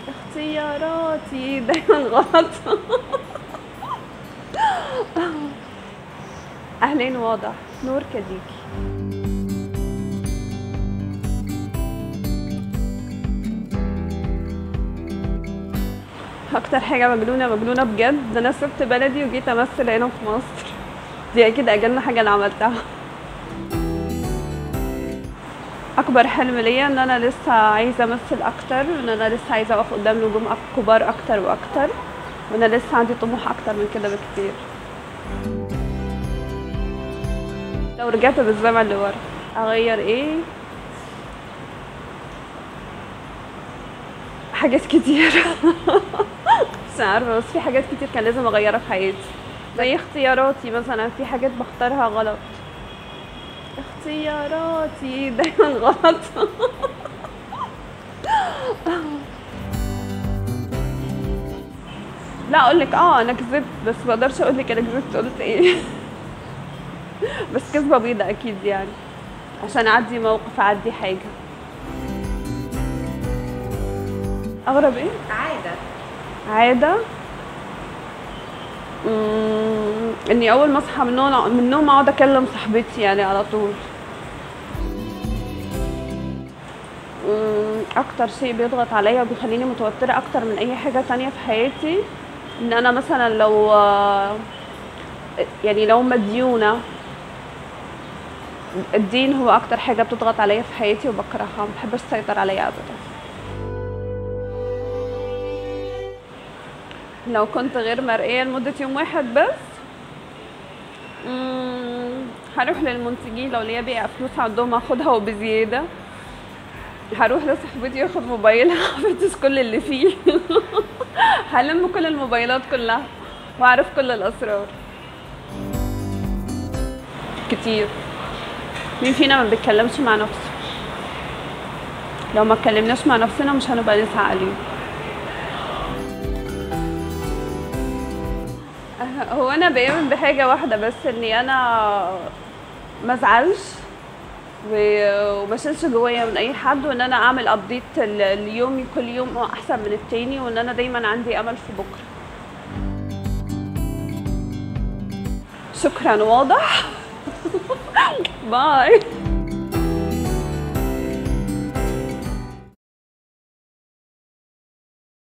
اختياراتي دايما غلط اهلين واضح نور كديكي اكتر حاجه مجنونه مجنونه بجد ده انا سبت بلدي وجيت امثل هنا في مصر دي اكيد اجل حاجه انا عملتها اكبر حلم ليا ان انا لسه عايزه امثل اكتر وان انا لسه عايزه اقف قدام نجوم أك- كبار اكتر واكتر وان انا لسه عندي طموح اكتر من كده بكتير لو رجعت بالزمن لورا اغير ايه حاجات كتير مش عارفه بس في حاجات كتير كان لازم اغيرها في حياتي زي اختياراتي مثلا في حاجات بختارها غلط اختياراتي دايما غلط لا اقول لك اه انا كذبت بس ما اقدرش اقول لك انا كذبت قلت ايه بس كذبه بيضه اكيد يعني عشان اعدي موقف اعدي حاجه اغرب ايه عادة عادة مم، اني اول ما اصحى من النوم من النوم اقعد اكلم صاحبتي يعني على طول مم، اكتر شيء بيضغط عليا وبيخليني متوترة اكتر من اي حاجة تانية في حياتي ان انا مثلا لو يعني لو مديونة الدين هو اكتر حاجة بتضغط عليا في حياتي وبكرهها ما بحبش تسيطر عليا ابدا لو كنت غير مرئية لمدة يوم واحد بس مم، هروح للمنتجين لو ليا بقى فلوس عندهم اخدها وبزيادة هروح لصاحبتي واخد موبايلها افتش كل اللي فيه هلم كل الموبايلات كلها واعرف كل الاسرار كتير مين فينا ما بيتكلمش مع نفسه لو ما اتكلمناش مع نفسنا مش هنبقى ناس عاقلين هو انا بآمن بحاجه واحده بس اني انا ما ازعلش و- وما اشيلش جوايا من اي حد وان انا اعمل ابديت ليومي كل يوم احسن من التاني وان انا دايما عندي امل في بكره شكرا واضح باي